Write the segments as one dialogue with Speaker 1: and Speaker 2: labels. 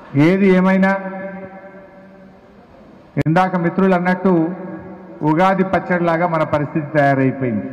Speaker 1: ఏది ఏమైనా ఇందాక మిత్రులు అన్నట్టు ఉగాది పచ్చడిలాగా మన పరిస్థితి తయారైపోయింది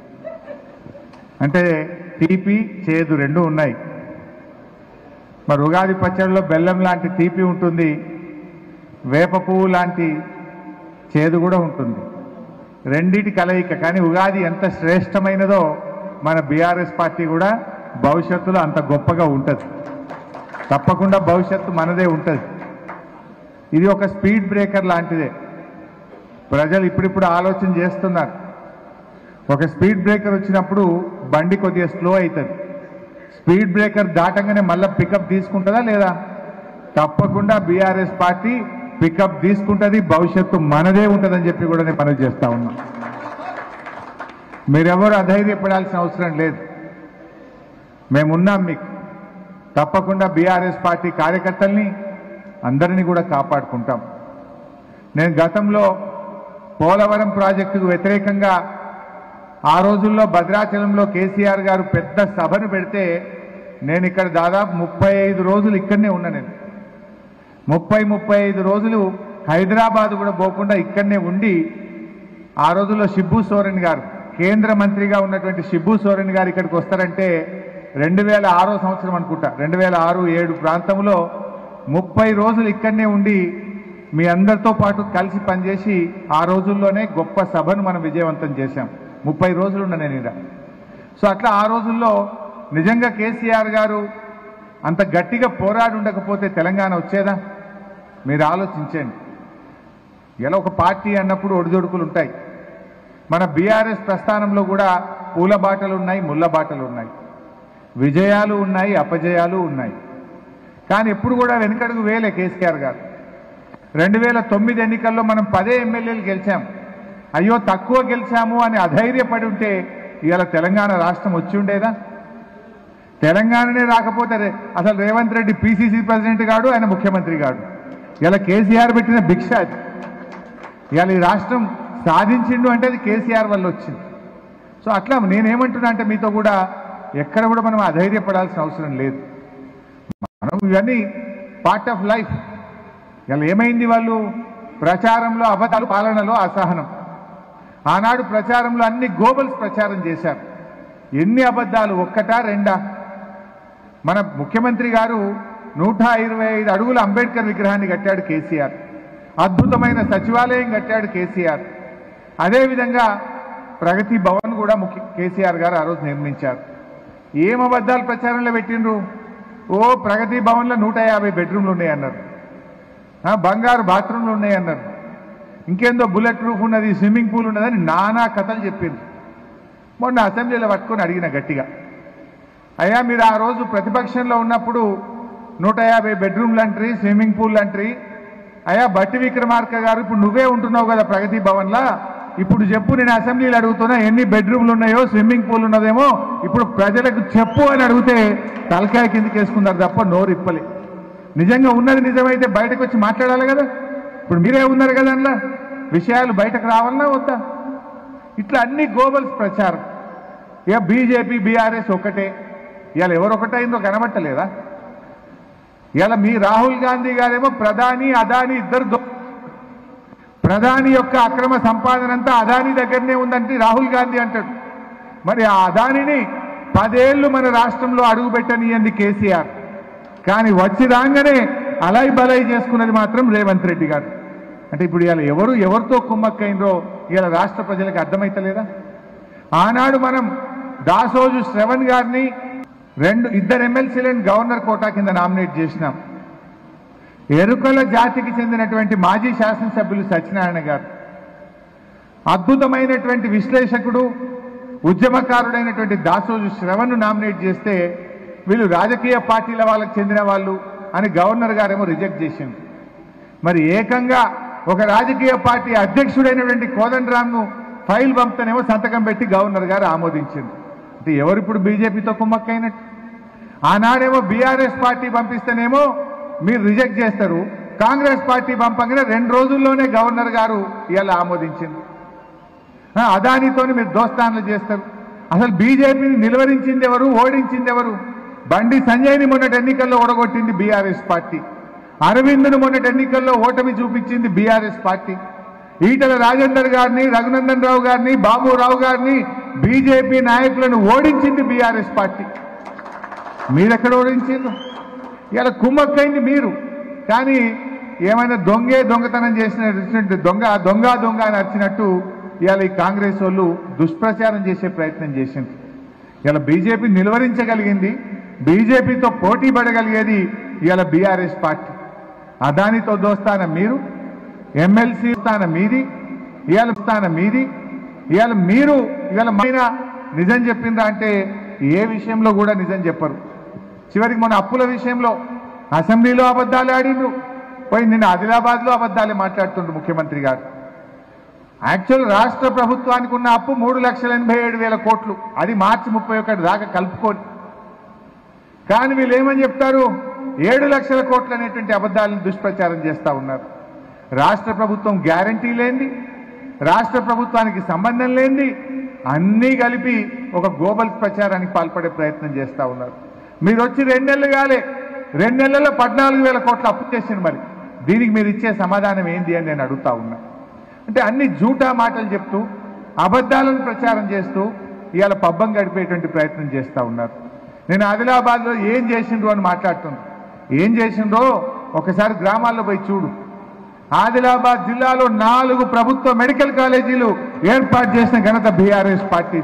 Speaker 1: అంటే తీపి చేదు రెండు ఉన్నాయి మరి ఉగాది పచ్చడిలో బెల్లం లాంటి తీపి ఉంటుంది వేప పువ్వు లాంటి చేదు కూడా ఉంటుంది రెండిటి కలయిక కానీ ఉగాది ఎంత శ్రేష్టమైనదో మన బీఆర్ఎస్ పార్టీ కూడా భవిష్యత్తులో అంత గొప్పగా ఉంటుంది తప్పకుండా భవిష్యత్తు మనదే ఉంటుంది ఇది ఒక స్పీడ్ బ్రేకర్ లాంటిదే ప్రజలు ఇప్పుడిప్పుడు ఆలోచన చేస్తున్నారు ఒక స్పీడ్ బ్రేకర్ వచ్చినప్పుడు బండి కొద్దిగా స్లో అవుతుంది స్పీడ్ బ్రేకర్ దాటంగానే మళ్ళీ పికప్ తీసుకుంటుందా లేదా తప్పకుండా బీఆర్ఎస్ పార్టీ పికప్ తీసుకుంటుంది భవిష్యత్తు మనదే ఉంటుందని చెప్పి కూడా నేను పనులు చేస్తా ఉన్నా మీరెవరు అధైర్యపడాల్సిన అవసరం లేదు మేమున్నాం మీకు తప్పకుండా బీఆర్ఎస్ పార్టీ కార్యకర్తల్ని అందరినీ కూడా కాపాడుకుంటాం నేను గతంలో పోలవరం ప్రాజెక్టుకు వ్యతిరేకంగా ఆ రోజుల్లో భద్రాచలంలో కేసీఆర్ గారు పెద్ద సభను పెడితే నేను ఇక్కడ దాదాపు ముప్పై ఐదు రోజులు ఇక్కడనే ఉన్నా నేను ముప్పై ముప్పై ఐదు రోజులు హైదరాబాద్ కూడా పోకుండా ఇక్కడనే ఉండి ఆ రోజుల్లో షిబ్బు సోరెన్ గారు కేంద్ర మంత్రిగా ఉన్నటువంటి షిబ్బు సోరెన్ గారు ఇక్కడికి వస్తారంటే రెండు వేల ఆరో సంవత్సరం అనుకుంటా రెండు వేల ఆరు ఏడు ప్రాంతంలో ముప్పై రోజులు ఇక్కడనే ఉండి మీ అందరితో పాటు కలిసి పనిచేసి ఆ రోజుల్లోనే గొప్ప సభను మనం విజయవంతం చేశాం ముప్పై రోజులు ఉన్నా నేను ఇక్కడ సో అట్లా ఆ రోజుల్లో నిజంగా కేసీఆర్ గారు అంత గట్టిగా పోరాడి ఉండకపోతే తెలంగాణ వచ్చేదా మీరు ఆలోచించండి ఇలా ఒక పార్టీ అన్నప్పుడు ఒడిదొడుకులు ఉంటాయి మన బీఆర్ఎస్ ప్రస్థానంలో కూడా పూల బాటలు ఉన్నాయి ముళ్ళ బాటలు ఉన్నాయి విజయాలు ఉన్నాయి అపజయాలు ఉన్నాయి కానీ ఎప్పుడు కూడా వెనుకడుగు వేలే కేసీఆర్ గారు రెండు వేల తొమ్మిది ఎన్నికల్లో మనం పదే ఎమ్మెల్యేలు గెలిచాం అయ్యో తక్కువ గెలిచాము అని అధైర్యపడి ఉంటే ఇవాళ తెలంగాణ రాష్ట్రం వచ్చి ఉండేదా తెలంగాణనే రాకపోతే రే- అసలు రేవంత్ రెడ్డి పిసిసి ప్రెసిడెంట్ గాడు ఆయన ముఖ్యమంత్రి గాడు ఇలా కేసీఆర్ పెట్టిన భిక్ష అది ఇవాళ ఈ రాష్ట్రం సాధించిండు అంటే అది కేసీఆర్ వల్ల వచ్చింది సో అట్లా నేనేమంటున్నా అంటే మీతో కూడా ఎక్కడ కూడా మనం అధైర్యపడాల్సిన అవసరం లేదు మనం ఇవన్నీ పార్ట్ ఆఫ్ లైఫ్ ఇలా ఏమైంది వాళ్ళు ప్రచారంలో అబద్ధాలు పాలనలో అసహనం ఆనాడు ప్రచారంలో అన్ని గోబల్స్ ప్రచారం చేశారు ఎన్ని అబద్ధాలు ఒక్కటా రెండా మన ముఖ్యమంత్రి గారు నూట ఇరవై ఐదు అడుగుల అంబేద్కర్ విగ్రహాన్ని కట్టాడు కేసీఆర్ అద్భుతమైన సచివాలయం కట్టాడు కేసీఆర్ అదేవిధంగా ప్రగతి భవన్ కూడా ముఖ్య కేసీఆర్ గారు ఆ రోజు నిర్మించారు ఏం అబద్ధాలు ప్రచారంలో పెట్టిండ్రు ఓ ప్రగతి భవన్లో నూట యాభై బెడ్రూమ్లు ఉన్నాయన్నారు ఆ, బంగారు బాత్రూమ్లు ఉన్నాయన్నారు ఇంకేందో బుల్లెట్ ప్రూఫ్ ఉన్నది స్విమ్మింగ్ పూల్ ఉన్నదని నానా కథలు చెప్పింది మొన్న అసెంబ్లీలో పట్టుకొని అడిగిన గట్టిగా అయ్యా మీరు ఆ రోజు ప్రతిపక్షంలో ఉన్నప్పుడు నూట యాభై బెడ్రూమ్లు అంటారు స్విమ్మింగ్ పూల్ అంటారు అయ్యా బట్టి విక్రమార్క గారు ఇప్పుడు నువ్వే ఉంటున్నావు కదా ప్రగతి భవన్లా ఇప్పుడు చెప్పు నేను అసెంబ్లీలో అడుగుతున్నా ఎన్ని బెడ్రూమ్లు ఉన్నాయో స్విమ్మింగ్ పూల్ ఉన్నదేమో ఇప్పుడు ప్రజలకు చెప్పు అని అడిగితే తలకాయ కిందకి వేసుకున్నారు తప్ప నోరు ఇప్పలే నిజంగా ఉన్నది నిజమైతే బయటకు వచ్చి మాట్లాడాలి కదా ఇప్పుడు మీరే ఉన్నారు కదా అందులో విషయాలు బయటకు రావాలన్నా వద్దా ఇట్లా అన్ని గోబల్స్ ప్రచారం ఇక బీజేపీ బీఆర్ఎస్ ఒకటే ఇవాళ ఎవరు ఒకటైందో కనబట్టలేదా ఇవాళ మీ రాహుల్ గాంధీ గారేమో ప్రధాని అదాని ఇద్దరు దో- ప్రధాని యొక్క అక్రమ సంపాదన అంతా అదాని దగ్గరనే ఉందంటే రాహుల్ గాంధీ అంటాడు మరి ఆ అదానిని పదేళ్లు మన రాష్ట్రంలో అడుగుపెట్టనియంది కేసీఆర్ కానీ వచ్చి రాగానే అలై బలై చేసుకున్నది మాత్రం రేవంత్ రెడ్డి గారు అంటే ఇప్పుడు ఇవాళ ఎవరు ఎవరితో కుమ్మక్కైనరో ఇవాళ రాష్ట్ర ప్రజలకు అర్థమైతలేదా ఆనాడు మనం దాసోజు శ్రవణ్ గారిని రెండు ఇద్దరు ఎమ్మెల్సీలను గవర్నర్ కోటా కింద నామినేట్ చేసినాం ఎరుకల జాతికి చెందినటువంటి మాజీ శాసనసభ్యులు సత్యనారాయణ గారు అద్భుతమైనటువంటి విశ్లేషకుడు ఉద్యమకారుడైనటువంటి దాసోజు శ్రవణ్ను నామినేట్ చేస్తే వీళ్ళు రాజకీయ పార్టీల వాళ్ళకి చెందిన వాళ్ళు అని గవర్నర్ గారేమో రిజెక్ట్ చేసింది మరి ఏకంగా ఒక రాజకీయ పార్టీ అధ్యక్షుడైనటువంటి కోదండరామ్ను ఫైల్ పంపుతనేమో సంతకం పెట్టి గవర్నర్ గారు ఆమోదించింది అంటే ఎవరు ఇప్పుడు బీజేపీతో కుమ్మక్కైనట్టు ఆనాడేమో బీఆర్ఎస్ పార్టీ పంపిస్తేనేమో మీరు రిజెక్ట్ చేస్తారు కాంగ్రెస్ పార్టీ పంపగానే రెండు రోజుల్లోనే గవర్నర్ గారు ఇవాళ ఆమోదించింది ఆ, అదానితోని మీరు దోస్తాన్లు చేస్తారు అసలు బీజేపీని నిలువరించింది ఎవరు ఓడించింది ఎవరు బండి సంజయ్ని మొన్నటి ఎన్నికల్లో ఓడగొట్టింది బీఆర్ఎస్ పార్టీ అరవింద్ను మొన్నటి ఎన్నికల్లో ఓటమి చూపించింది బీఆర్ఎస్ పార్టీ ఈటల రాజేందర్ గారిని రఘునందన్ రావు గారిని బాబురావు గారిని బీజేపీ నాయకులను ఓడించింది బీఆర్ఎస్ పార్టీ మీరెక్కడ ఓడించారు ఇలా కుమ్మక్కైంది మీరు కానీ ఏమైనా దొంగే దొంగతనం చేసిన దొంగ దొంగ దొంగ అని వచ్చినట్టు ఇవాళ ఈ కాంగ్రెస్ వాళ్ళు దుష్ప్రచారం చేసే ప్రయత్నం చేసింది ఇలా బీజేపీ నిలువరించగలిగింది బీజేపీతో పోటీ పడగలిగేది ఇవాళ బీఆర్ఎస్ పార్టీ అదానితో దోస్తాన మీరు ఎమ్మెల్సీ స్థాన మీది ఇవాళ స్థాన మీది ఇవాళ మీరు ఇవాళ మైన నిజం చెప్పిందా అంటే ఏ విషయంలో కూడా నిజం చెప్పరు చివరికి మన అప్పుల విషయంలో అసెంబ్లీలో అబద్ధాలు ఆడిండ్రు పోయి నిన్న ఆదిలాబాద్లో అబద్ధాలే మాట్లాడుతుండ్రు ముఖ్యమంత్రి గారు యాక్చువల్ రాష్ట్ర ప్రభుత్వానికి ఉన్న అప్పు మూడు లక్షల ఎనభై ఏడు వేల కోట్లు అది మార్చి ముప్పై ఒకటి దాకా కలుపుకొని కానీ వీళ్ళు ఏమని చెప్తారు ఏడు లక్షల కోట్లు అనేటువంటి అబద్ధాలను దుష్ప్రచారం చేస్తా ఉన్నారు రాష్ట్ర ప్రభుత్వం గ్యారంటీ లేనిది రాష్ట్ర ప్రభుత్వానికి సంబంధం లేనిది అన్నీ కలిపి ఒక గ్లోబల్ ప్రచారానికి పాల్పడే ప్రయత్నం చేస్తా ఉన్నారు మీరు వచ్చి రెండేళ్లు కాలే రెండు నెలల్లో పద్నాలుగు వేల కోట్ల అప్పు చేసింది మరి దీనికి మీరు ఇచ్చే సమాధానం ఏంది అని నేను అడుగుతా ఉన్నా అంటే అన్ని జూటా మాటలు చెప్తూ అబద్ధాలను ప్రచారం చేస్తూ ఇవాళ పబ్బం గడిపేటువంటి ప్రయత్నం చేస్తా ఉన్నారు నేను ఆదిలాబాద్లో ఏం చేసిండ్రు అని మాట్లాడుతున్నాను ఏం చేసిండ్రో ఒకసారి గ్రామాల్లో పోయి చూడు ఆదిలాబాద్ జిల్లాలో నాలుగు ప్రభుత్వ మెడికల్ కాలేజీలు ఏర్పాటు చేసిన ఘనత బీఆర్ఎస్ పార్టీ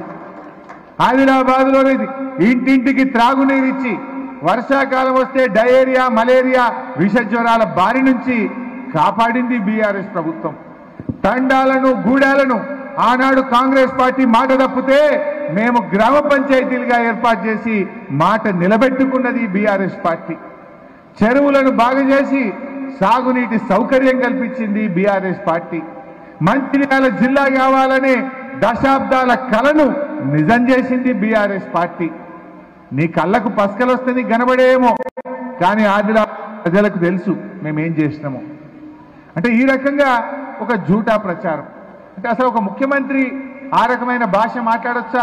Speaker 1: ఆదిలాబాద్ లో ఇంటింటికి త్రాగునీరు ఇచ్చి వర్షాకాలం వస్తే డయేరియా మలేరియా విష జ్వరాల బారి నుంచి కాపాడింది బీఆర్ఎస్ ప్రభుత్వం తండాలను గూడాలను ఆనాడు కాంగ్రెస్ పార్టీ మాట తప్పితే మేము గ్రామ పంచాయతీలుగా ఏర్పాటు చేసి మాట నిలబెట్టుకున్నది బీఆర్ఎస్ పార్టీ చెరువులను బాగు చేసి సాగునీటి సౌకర్యం కల్పించింది బీఆర్ఎస్ పార్టీ మంచిర్యాల జిల్లా కావాలనే దశాబ్దాల కలను నిజం చేసింది బీఆర్ఎస్ పార్టీ నీ కళ్ళకు పసకలు వస్తే నీకు కనబడేమో కానీ ఆదిలా ప్రజలకు తెలుసు మేమేం చేసినామో అంటే ఈ రకంగా ఒక జూటా ప్రచారం అంటే అసలు ఒక ముఖ్యమంత్రి ఆ రకమైన భాష మాట్లాడొచ్చా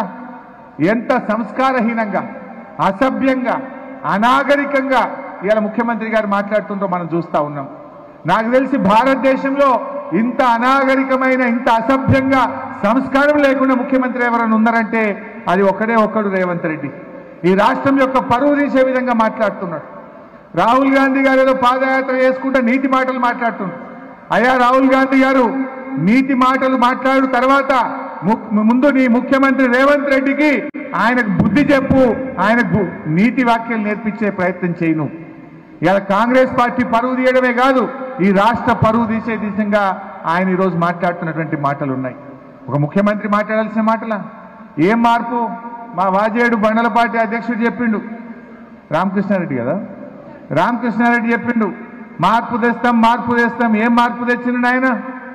Speaker 1: ఎంత సంస్కారహీనంగా అసభ్యంగా అనాగరికంగా ఇవాళ ముఖ్యమంత్రి గారు మాట్లాడుతుంటో మనం చూస్తా ఉన్నాం నాకు తెలిసి భారతదేశంలో ఇంత అనాగరికమైన ఇంత అసభ్యంగా సంస్కారం లేకుండా ముఖ్యమంత్రి ఎవరైనా ఉన్నారంటే అది ఒక్కడే ఒక్కడు రేవంత్ రెడ్డి ఈ రాష్ట్రం యొక్క పరువు తీసే విధంగా మాట్లాడుతున్నాడు రాహుల్ గాంధీ గారు ఏదో పాదయాత్ర చేసుకుంటే నీతి మాటలు మాట్లాడుతున్నారు అయ్యా రాహుల్ గాంధీ గారు నీతి మాటలు మాట్లాడు తర్వాత ము- ముందు నీ ముఖ్యమంత్రి రేవంత్ రెడ్డికి ఆయనకు బుద్ధి చెప్పు ఆయనకు నీతి వాక్యాలు నేర్పించే ప్రయత్నం చేయను ఇలా కాంగ్రెస్ పార్టీ పరువు తీయడమే కాదు ఈ రాష్ట్ర పరువు తీసే దిశగా ఆయన ఈరోజు మాట్లాడుతున్నటువంటి మాటలు ఉన్నాయి ఒక ముఖ్యమంత్రి మాట్లాడాల్సిన మాటలా ఏం మార్పు మా వాజేడు బండల పార్టీ అధ్యక్షుడు చెప్పిండు రామకృష్ణారెడ్డి కదా రామకృష్ణారెడ్డి చెప్పిండు మార్పు తెస్తాం మార్పు తెస్తాం ఏం మార్పు తెచ్చిండు ఆయన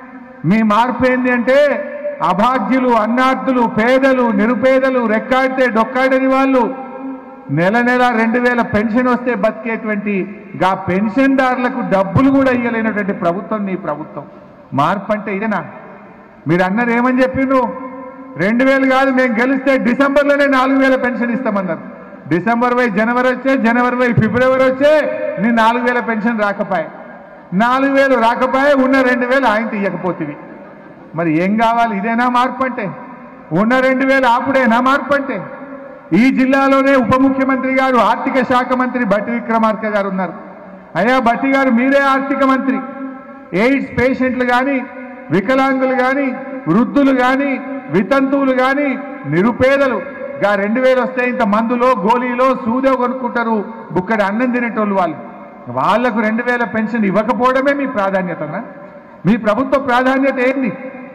Speaker 1: మీ మార్పు ఏంది అంటే అభాగ్యులు అన్నార్థులు పేదలు నిరుపేదలు రెక్కాడితే డొక్కాడని వాళ్ళు నెల నెల రెండు వేల పెన్షన్ వస్తే బతికేటువంటి గా పెన్షన్దారులకు డబ్బులు కూడా ఇయ్యలేనటువంటి ప్రభుత్వం నీ ప్రభుత్వం మార్పు అంటే ఇదేనా మీరు అన్నారు ఏమని చెప్పిండ్రు రెండు వేలు కాదు మేము గెలిస్తే డిసెంబర్లోనే నాలుగు వేల పెన్షన్ ఇస్తామన్నారు డిసెంబర్ వై జనవరి వచ్చే జనవరి వై ఫిబ్రవరి వచ్చే నీ నాలుగు వేల పెన్షన్ రాకపోయే నాలుగు వేలు రాకపోయే ఉన్న రెండు వేలు ఆయన తీయకపోతుంది మరి ఏం కావాలి ఇదేనా మార్పు అంటే ఉన్న రెండు వేలు ఆపుడేనా మార్పు అంటే ఈ జిల్లాలోనే ఉప ముఖ్యమంత్రి గారు ఆర్థిక శాఖ మంత్రి బట్టి విక్రమార్క గారు ఉన్నారు అయ్యా బట్టి గారు మీరే ఆర్థిక మంత్రి ఎయిడ్స్ పేషెంట్లు కానీ వికలాంగులు కానీ వృద్ధులు కానీ వితంతువులు కానీ నిరుపేదలు గా రెండు వేలు వస్తే ఇంత మందులో గోళీలో సూదో కొనుక్కుంటారు బుక్కడి అన్నం తినేటోళ్ళు వాళ్ళు వాళ్లకు రెండు వేల పెన్షన్ ఇవ్వకపోవడమే మీ ప్రాధాన్యతనా మీ ప్రభుత్వ ప్రాధాన్యత ఏంది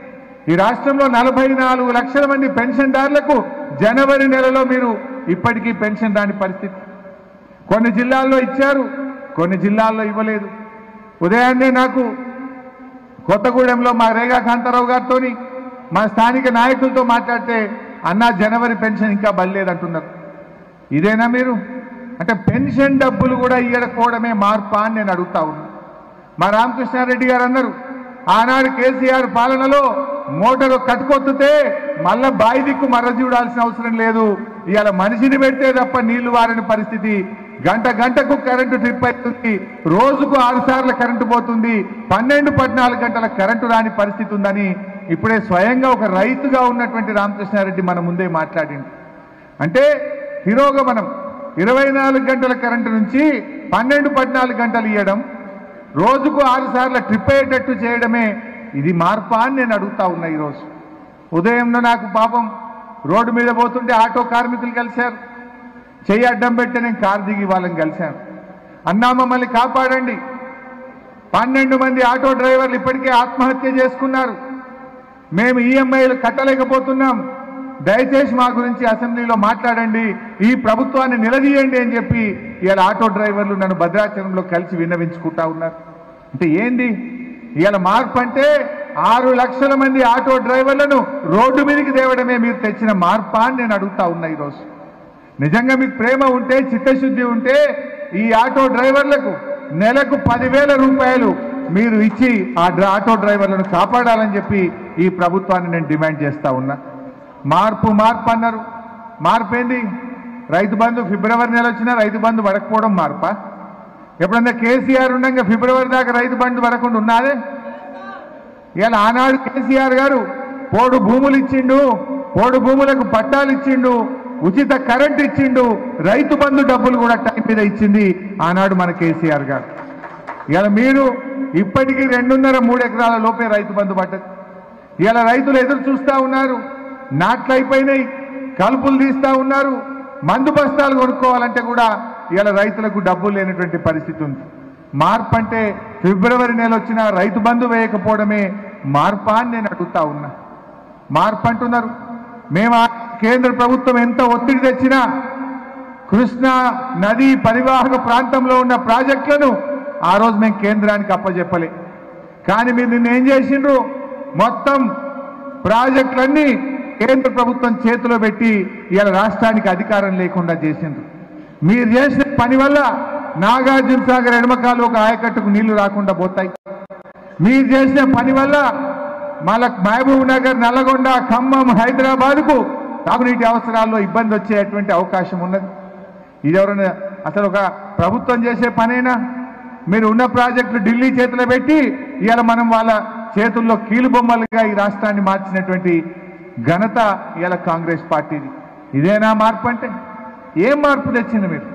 Speaker 1: ఈ రాష్ట్రంలో నలభై నాలుగు లక్షల మంది పెన్షన్దారులకు జనవరి నెలలో మీరు ఇప్పటికీ పెన్షన్ రాని పరిస్థితి కొన్ని జిల్లాల్లో ఇచ్చారు కొన్ని జిల్లాల్లో ఇవ్వలేదు ఉదయాన్నే నాకు కొత్తగూడెంలో మా రేగా కాంతారావు గారితో మా స్థానిక నాయకులతో మాట్లాడితే అన్నా జనవరి పెన్షన్ ఇంకా బలిలేదంటున్నారు ఇదేనా మీరు అంటే పెన్షన్ డబ్బులు కూడా ఇవ్వకపోవడమే మార్పా అని నేను అడుగుతా ఉన్నా మా రామకృష్ణారెడ్డి గారు అన్నారు ఆనాడు కేసీఆర్ పాలనలో మోటారు కట్టుకొత్తుతే మళ్ళా బాయి దిక్కు మర్ర చూడాల్సిన అవసరం లేదు ఇవాళ మనిషిని పెడితే తప్ప నీళ్లు వారని పరిస్థితి గంట గంటకు కరెంటు ట్రిప్ అవుతుంది రోజుకు ఆరు సార్లు కరెంటు పోతుంది పన్నెండు పద్నాలుగు గంటల కరెంటు రాని పరిస్థితి ఉందని ఇప్పుడే స్వయంగా ఒక రైతుగా ఉన్నటువంటి రామకృష్ణారెడ్డి మన ముందే మాట్లాడింది అంటే తిరోగమనం ఇరవై నాలుగు గంటల కరెంటు నుంచి పన్నెండు పద్నాలుగు గంటలు ఇవ్వడం రోజుకు ఆరు సార్లు ట్రిప్ అయ్యేటట్టు చేయడమే ఇది మార్పా అని నేను అడుగుతా ఉన్నా ఈరోజు ఉదయంలో నాకు పాపం రోడ్డు మీద పోతుంటే ఆటో కార్మికులు కలిశారు చెయ్యి అడ్డం పెట్టి నేను కారు దిగి వాళ్ళని కలిశాను అన్నా మమ్మల్ని కాపాడండి పన్నెండు మంది ఆటో డ్రైవర్లు ఇప్పటికే ఆత్మహత్య చేసుకున్నారు మేము ఈఎంఐలు కట్టలేకపోతున్నాం దయచేసి మా గురించి అసెంబ్లీలో మాట్లాడండి ఈ ప్రభుత్వాన్ని నిలదీయండి అని చెప్పి ఇవాళ ఆటో డ్రైవర్లు నన్ను భద్రాచలంలో కలిసి విన్నవించుకుంటా ఉన్నారు అంటే ఏంది ఇవాళ మార్పు అంటే ఆరు లక్షల మంది ఆటో డ్రైవర్లను రోడ్డు మీదకి తేవడమే మీరు తెచ్చిన మార్పా అని నేను అడుగుతా ఉన్నా ఈరోజు నిజంగా మీకు ప్రేమ ఉంటే చిత్తశుద్ధి ఉంటే ఈ ఆటో డ్రైవర్లకు నెలకు పదివేల రూపాయలు మీరు ఇచ్చి ఆ డ్ర- ఆటో డ్రైవర్లను కాపాడాలని చెప్పి ఈ ప్రభుత్వాన్ని నేను డిమాండ్ చేస్తా ఉన్నా మార్పు మార్పు అన్నారు మార్పు ఏంది రైతు బంధు ఫిబ్రవరి నెల వచ్చినా రైతు బంధు పడకపోవడం మార్పా ఎప్పుడన్నా కేసీఆర్ ఉండగా ఫిబ్రవరి దాకా రైతు బంధు పడకుండా ఉన్నాదే ఇవాళ ఆనాడు కేసీఆర్ గారు పోడు భూములు ఇచ్చిండు పోడు భూములకు పట్టాలు ఇచ్చిండు ఉచిత కరెంట్ ఇచ్చిండు రైతు బంధు డబ్బులు కూడా టైం మీద ఇచ్చింది ఆనాడు మన కేసీఆర్ గారు ఇవాళ మీరు ఇప్పటికీ రెండున్నర మూడు ఎకరాల లోపే రైతు బంధు పడ్డది ఇవాళ రైతులు ఎదురు చూస్తా ఉన్నారు నాట్లు అయిపోయినాయి కలుపులు తీస్తా ఉన్నారు మందు బస్తాలు కొనుక్కోవాలంటే కూడా ఇవాళ రైతులకు డబ్బులు లేనటువంటి పరిస్థితి ఉంది మార్పు అంటే ఫిబ్రవరి నెల వచ్చిన రైతు బంధు వేయకపోవడమే మార్పా అని నేను అడుగుతా ఉన్నా మార్పు అంటున్నారు మేము ఆ కేంద్ర ప్రభుత్వం ఎంత ఒత్తిడి తెచ్చినా కృష్ణా నది పరివాహక ప్రాంతంలో ఉన్న ప్రాజెక్టులను ఆ రోజు మేము కేంద్రానికి అప్పజెప్పలే కానీ మీరు నిన్న ఏం చేసిండ్రు మొత్తం ప్రాజెక్టులన్నీ కేంద్ర ప్రభుత్వం చేతిలో పెట్టి ఇవాళ రాష్ట్రానికి అధికారం లేకుండా చేసిండ్రు మీరు చేసిన పని వల్ల నాగార్జున సాగర్ ఎడమకాలు ఒక ఆయకట్టుకు నీళ్లు రాకుండా పోతాయి మీరు చేసిన పని వల్ల మళ్ళా మహబూబ్ నగర్ నల్లగొండ ఖమ్మం హైదరాబాద్కు తాగునీటి అవసరాల్లో ఇబ్బంది వచ్చేటువంటి అవకాశం ఉన్నది ఇది ఎవరైనా అసలు ఒక ప్రభుత్వం చేసే పనేనా మీరు ఉన్న ప్రాజెక్టులు ఢిల్లీ చేతిలో పెట్టి ఇవాళ మనం వాళ్ళ చేతుల్లో కీలు బొమ్మలుగా ఈ రాష్ట్రాన్ని మార్చినటువంటి ఘనత ఇవాళ కాంగ్రెస్ పార్టీది ఇదేనా మార్పు అంటే ఏం మార్పు తెచ్చింది మీరు